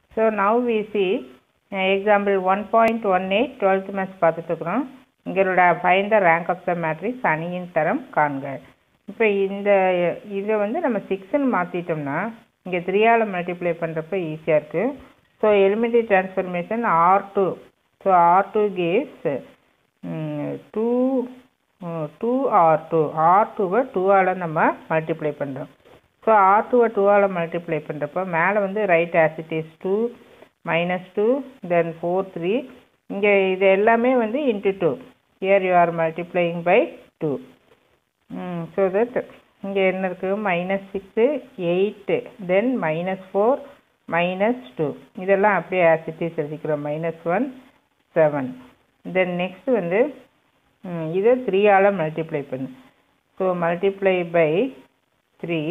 so now we see example one point one eight twelfth maths பார்த்துட்டு இருக்கிறோம் இங்களோட find the rank of the matrix அணியின் தரம் காண்க இப்போ இந்த இதை வந்து நம்ம சிக்ஸ்ன்னு மாற்றிட்டோம்னா இங்கே த்ரீயால் மல்டிப்ளை பண்ணுறப்ப ஈஸியாக இருக்குது so elementary transformation R two so R two goes to two R two R டூவை டூவால் நம்ம மல்டிப்ளை பண்ணுறோம் ஸோ ஆர் டூவை டூவால் மல்டிப்ளை பண்ணுறப்போ மேலே வந்து write as it is two minus two then four three இங்கே இது எல்லாமே வந்து into two here you are multiplying by two so that இங்கே என்ன இருக்குது minus six eight then minus four minus two இதெல்லாம் அப்படியே ஆசிட்டிஸ் எழுதிக்கிறோம் minus one seven then next வந்து இதை த்ரீயால் மல்டிப்ளை பண்ணு so multiply by three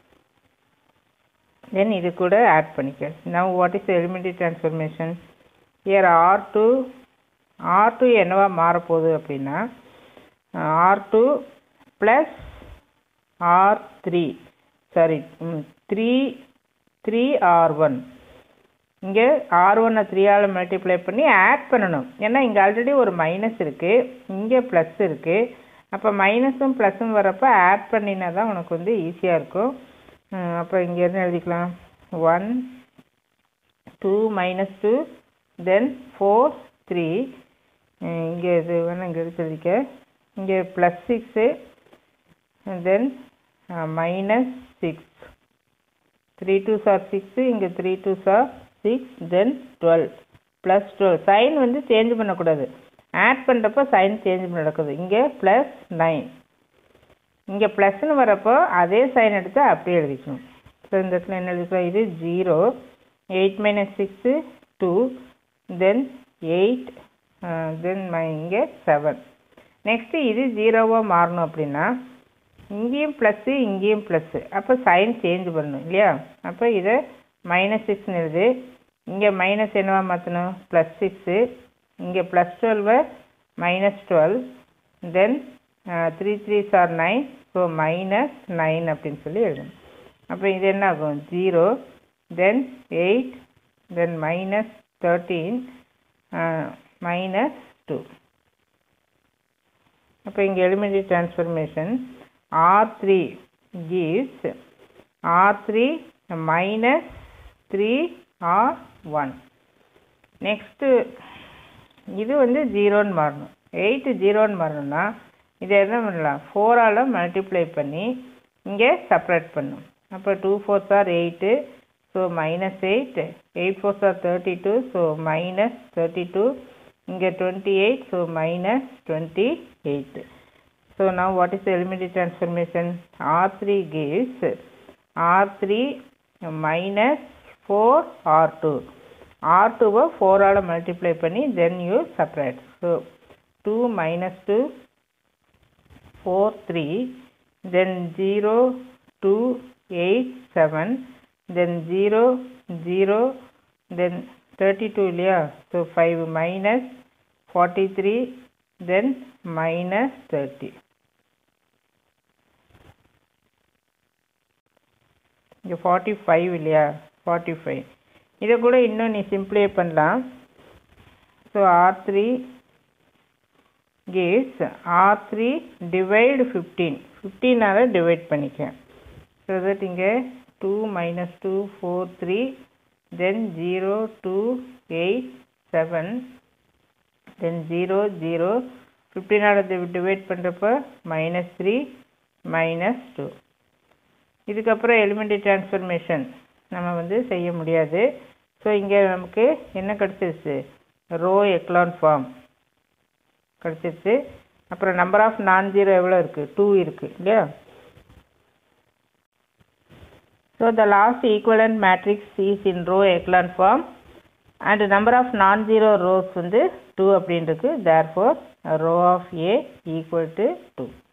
then இது கூட ஆட் பண்ணிக்க now what is elementary transformation here R two R two என்னவா மாறப்போகுது அப்படின்னா R two plus R three sorry three three R one இங்கே ஆர் ஒன்னை த்ரீயால் மல்டிப்ளை பண்ணி ஆட் பண்ணணும் ஏன்னா இங்கே ஆல்ரெடி ஒரு மைனஸ் இருக்குது இங்கே ப்ளஸ் இருக்குது அப்போ மைனஸும் ப்ளஸ்ஸும் வரப்போ ஆட் பண்ணினா தான் உனக்கு வந்து ஈஸியாக இருக்கும் அப்போ இங்கே என்ன எழுதிக்கலாம் one two minus two then four three இங்கே இது வேணால் இங்கே எடுத்து எழுதிக்க இங்கே plus six then minus six three two sir six இங்கே three two sir six then twelve plus twelve sign வந்து சேஞ்ச் பண்ணக்கூடாது ஆட் பண்ணுறப்போ சைன் சேஞ்ச் நடக்குது இங்கே ப்ளஸ் நைன் இங்கே ப்ளஸ்ன்னு வரப்போ அதே சைன் எடுத்து அப்படியே எழுதிக்கணும் ஸோ இந்த இடத்துல என்ன எழுதிக்கலாம் இது zero eight minus six two then eight then மை இங்கே செவன் நெக்ஸ்ட்டு இது ஜீரோவாக மாறணும் அப்படின்னா இங்கேயும் ப்ளஸ்ஸு இங்கேயும் ப்ளஸ்ஸு அப்போ சைன் சேஞ்ச் பண்ணணும் இல்லையா அப்போ இதை மைனஸ் சிக்ஸ்னு எழுது இங்கே மைனஸ் என்னவா மாற்றணும் ப்ளஸ் சிக்ஸு இங்கே ப்ளஸ் டுவெல்வை minus twelve then three three are nine so minus nine அப்படின்னு சொல்லி எழுதணும் அப்போ இது என்ன ஆகும் zero then eight then minus thirteen minus two அப்போ இங்கே elementary transformation R three gives R three minus three R one next இது வந்து ஜீரோன்னு மாறணும் எயிட்டு ஜீரோன்னு மாறணும்னா இதை என்ன பண்ணலாம் ஃபோரால் மல்டிப்ளை பண்ணி இங்கே செப்பரேட் பண்ணும் அப்போ two fours are eight so minus eight eight fours are thirty two so minus thirty two இங்கே twenty eight so minus twenty eight so now what is elementary transformation R three gives R three minus four R two R டூவை ஃபோரால் multiply பண்ணி then you separate so two minus two four three then zero two eight seven then zero zero then thirty two இல்லையா so five minus forty three then minus thirty இங்கே forty five இல்லையா forty five இதை கூட இன்னும் நீ simply பண்ணலாம் so R three goes R three divide fifteen ஃபிஃப்டீனால் divide பண்ணிக்க ஸோ தட் இங்கே two minus two four three then zero two eight seven then zero zero ஃபிஃப்டீனால் டிவைட் பண்ணுறப்ப மைனஸ் த்ரீ மைனஸ் டூ இதுக்கப்புறம் எலிமெண்ட்ரி டிரான்ஸ்ஃபர்மேஷன் நம்ம வந்து செய்ய முடியாது ஸோ இங்கே நமக்கு என்ன கிடச்சிருச்சு ரோ எக்லான் ஃபார்ம் கிடச்சிருச்சு அப்புறம் நம்பர் ஆஃப் நான் ஜீரோ எவ்வளோ இருக்குது டூ இருக்குது இல்லையா so the last equivalent matrix is in row echelon form and number of non zero rows வந்து டூ அப்படின்னு இருக்கு therefore rho of A equal to two